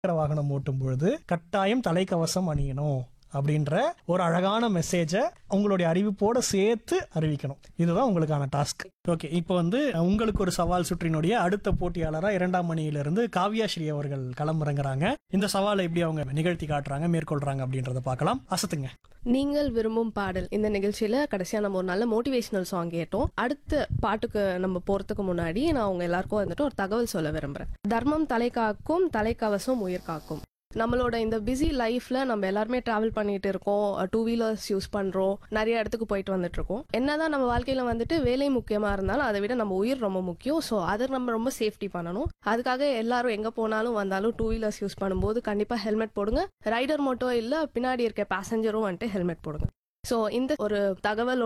இருசக்கர வாகனம் ஓட்டும் பொழுது கட்டாயம் தலைக்கவசம் அணியணும் அப்படின்ற ஒரு அழகான மெசேஜை உங்களுடைய அறிவிப்போட சேர்த்து அறிவிக்கணும் இதுதான் உங்களுக்கான டாஸ்க் ஓகே இப்போ வந்து உங்களுக்கு ஒரு சவால் சுற்றினுடைய அடுத்த போட்டியாளராக இரண்டாம் மணியிலிருந்து காவ்யா ஸ்ரீ அவர்கள் களமிறங்குறாங்க இந்த சவாலை எப்படி அவங்க நிகழ்த்தி காட்டுறாங்க மேற்கொள்றாங்க அப்படின்றத பார்க்கலாம் அசத்துங்க நீங்கள் விரும்பும் பாடல் இந்த நிகழ்ச்சியில கடைசியா நம்ம ஒரு நல்ல மோட்டிவேஷனல் சாங் கேட்டோம் அடுத்த பாட்டுக்கு நம்ம போறதுக்கு முன்னாடி நான் உங்க எல்லாருக்கும் வந்துட்டு ஒரு தகவல் சொல்ல விரும்புறேன் தர்மம் தலை காக்கும் தலைக்கவசம் உயிர் காக்கும் நம்மளோட இந்த பிஸி லைஃப்ல நம்ம எல்லாருமே டிராவல் பண்ணிட்டு இருக்கோம் டூ வீலர்ஸ் யூஸ் பண்றோம் நிறைய இடத்துக்கு போயிட்டு வந்துட்டு இருக்கோம் என்னதான் நம்ம வாழ்க்கையில வந்துட்டு வேலை முக்கியமா இருந்தாலும் அதை விட நம்ம உயிர் ரொம்ப முக்கியம் ஸோ அதை நம்ம ரொம்ப சேஃப்டி பண்ணணும் அதுக்காக எல்லாரும் எங்க போனாலும் வந்தாலும் டூ வீலர்ஸ் யூஸ் பண்ணும்போது கண்டிப்பா ஹெல்மெட் போடுங்க ரைடர் மட்டும் இல்ல பின்னாடி இருக்க பேசஞ்சரும் வந்துட்டு ஹெல்மெட் போடுங்க ஸோ இந்த ஒரு தகவல்